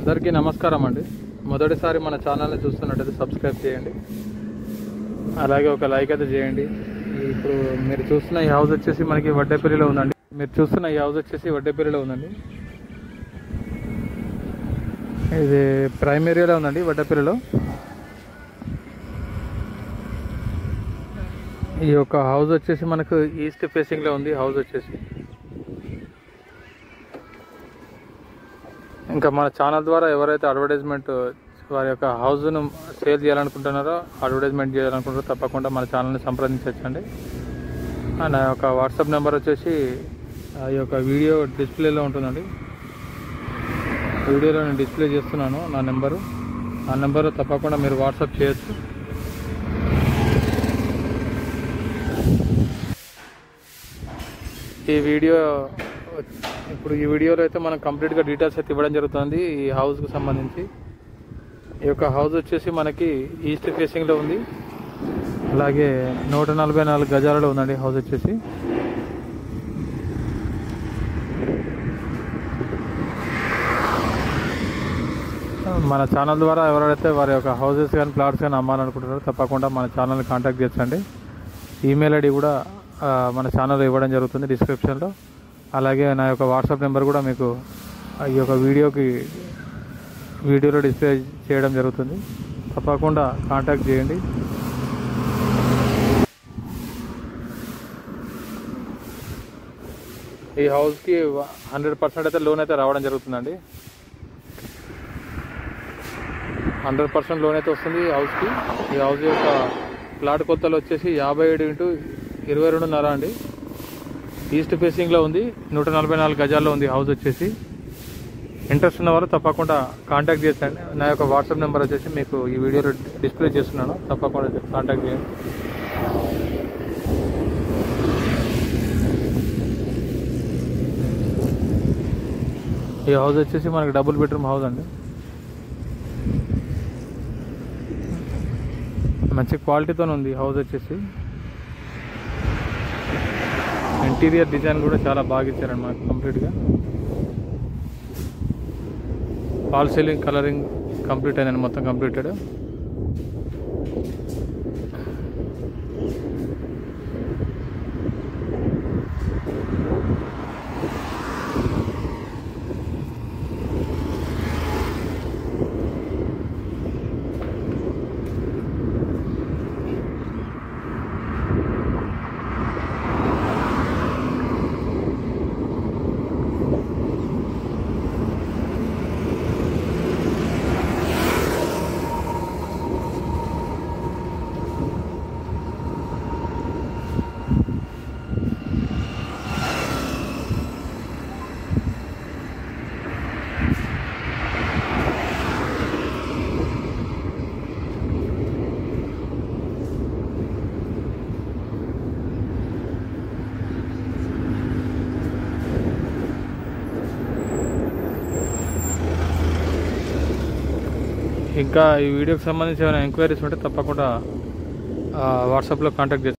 అందరికీ నమస్కారం అండి మొదటిసారి మన ఛానల్ని చూస్తున్నట్టయితే సబ్స్క్రైబ్ చేయండి అలాగే ఒక లైక్ అయితే చేయండి ఇప్పుడు మీరు చూస్తున్న ఈ హౌస్ వచ్చేసి మనకి వడ్డేపల్లిలో ఉందండి మీరు చూస్తున్న ఈ హౌస్ వచ్చేసి వడ్డేపల్లిలో ఉందండి ఇది ప్రైమ్ ఏరియాలో ఉందండి వడ్డేపల్లిలో ఈ యొక్క హౌస్ వచ్చేసి మనకు ఈస్ట్ ఫేసింగ్లో ఉంది హౌస్ వచ్చేసి ఇంకా మన ఛానల్ ద్వారా ఎవరైతే అడ్వర్టైజ్మెంట్ వారి యొక్క హౌస్ను సేల్ చేయాలనుకుంటున్నారో అడ్వర్టైజ్మెంట్ చేయాలనుకుంటారో తప్పకుండా మన ఛానల్ని సంప్రదించవచ్చండి ఆ నా యొక్క వాట్సాప్ నెంబర్ వచ్చేసి ఆ యొక్క వీడియో డిస్ప్లేలో ఉంటుందండి వీడియోలో నేను డిస్ప్లే చేస్తున్నాను నా నెంబరు ఆ నెంబరు తప్పకుండా మీరు వాట్సాప్ చేయొచ్చు ఈ వీడియో ఇప్పుడు ఈ వీడియోలో అయితే మనం కంప్లీట్గా డీటెయిల్స్ అయితే ఇవ్వడం జరుగుతుంది ఈ హౌస్కి సంబంధించి ఈ యొక్క హౌస్ వచ్చేసి మనకి ఈస్ట్ ఫేసింగ్లో ఉంది అలాగే నూట నలభై నాలుగు గజాలలో ఉందండి హౌస్ వచ్చేసి మన ఛానల్ ద్వారా ఎవరైతే వారి యొక్క హౌసెస్ కానీ ప్లాట్స్ కానీ అమ్మాలనుకుంటున్నారో తప్పకుండా మన ఛానల్ని కాంటాక్ట్ చేయొచ్చండి ఈమెయిల్ ఐడి కూడా ఆ, మన ఛానల్ ఇవ్వడం జరుగుతుంది డిస్క్రిప్షన్లో అలాగే నా యొక్క వాట్సాప్ నెంబర్ కూడా మీకు ఈ యొక్క వీడియోకి వీడియోలో డిస్ప్లే చేయడం జరుగుతుంది తప్పకుండా కాంటాక్ట్ చేయండి ఈ హౌస్కి హండ్రెడ్ పర్సెంట్ అయితే లోన్ అయితే రావడం జరుగుతుందండి హండ్రెడ్ పర్సెంట్ లోన్ అయితే వస్తుంది ఈ హౌస్కి ఈ హౌస్ యొక్క ప్లాట్ కొత్తలు వచ్చేసి యాభై ఏడు ఇంటూ ఇరవై రెండున్నర అండి ఈస్ట్ ఫేసింగ్లో ఉంది నూట నలభై నాలుగు గజాల్లో ఉంది హౌస్ వచ్చేసి ఇంట్రెస్ట్ ఉన్న వాళ్ళు తప్పకుండా కాంటాక్ట్ చేయండి నా యొక్క వాట్సాప్ నెంబర్ వచ్చేసి మీకు ఈ వీడియోలో డిస్ప్లే చేస్తున్నాను తప్పకుండా కాంటాక్ట్ చేయండి ఈ హౌస్ వచ్చేసి మనకి డబుల్ బెడ్రూమ్ హౌస్ అండి మంచి క్వాలిటీతో ఉంది హౌస్ వచ్చేసి ఇంటీరియర్ డిజైన్ కూడా చాలా బాగా ఇచ్చారండి మనకు కంప్లీట్గా ఫాల్ సీలింగ్ కలరింగ్ కంప్లీట్ అయిందండి మొత్తం కంప్లీటెడ్ ఇంకా ఈ వీడియోకి సంబంధించి ఏమైనా ఎంక్వైరీస్ ఉంటే తప్పకుండా వాట్సాప్లో కాంటాక్ట్ చేసి